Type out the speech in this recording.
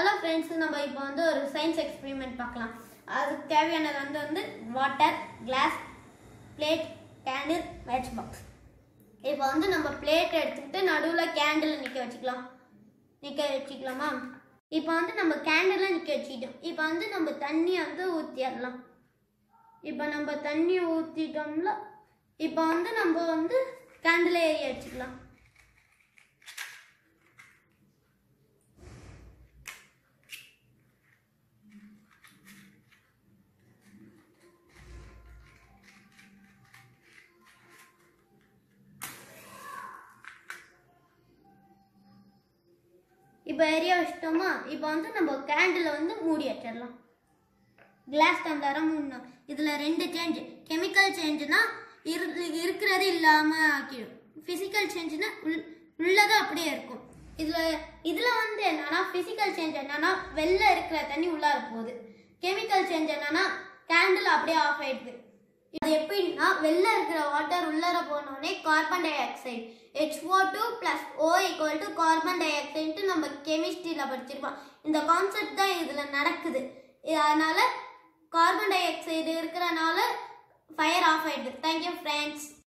hello friends நம்ம இப்போ வந்து ஒரு சயின்ஸ் எக்ஸ்பெரிமெண்ட் பார்க்கலாம் அதுக்கு தேவையானது வந்து வந்து water glass plate candle matchbox இப்போ வந்து நம்ம பிளேட் எடுத்துக்கிட்டு நடுவில் கேண்டில் நிற்க வச்சுக்கலாம் நிற்க வச்சுக்கலாமா இப்போ வந்து நம்ம கேண்டில் நிற்க வச்சுக்கிட்டோம் இப்போ வந்து நம்ம தண்ணியை வந்து ஊற்றிடலாம் இப்போ நம்ம தண்ணி ஊற்றிட்டோம்ல இப்போ வந்து நம்ம வந்து கேண்டில் ஏறி வச்சுக்கலாம் இப்போ ஏரியா வச்சிட்டோமா இப்போ வந்து நம்ம கேண்டில் வந்து மூடி வச்சிடலாம் கிளாஸ் டம்ளரை மூடணும் இதில் ரெண்டு சேஞ்ச் கெமிக்கல் சேஞ்சுனா இரு இருக்கிறது இல்லாமல் ஆக்கிடும் ஃபிசிக்கல் சேஞ்சுனா உள் உள்ளது அப்படியே இருக்கும் இதில் இதில் வந்து என்னன்னா ஃபிசிக்கல் சேஞ்ச் என்னன்னா வெளில இருக்கிற தண்ணி உள்ளார போகுது கெமிக்கல் சேஞ்ச் என்னன்னா கேண்டில் அப்படியே ஆஃப் ஆயிடுது இது எப்படின்னா வெளில இருக்கிற வாட்டர் உள்ளார போனோடனே carbon dioxide H O two plus O equal to carbon dioxide நம்ம கெமிஸ்ட்ரியில் படிச்சிருப்போம் இந்த கான்செப்ட் தான் இதில் நடக்குது இது அதனால கார்பன் டை ஆக்சைடு இருக்கிறனால ஃபயர் ஆஃப் ஆயிடுது தேங்க்யூ ஃப்ரெண்ட்ஸ்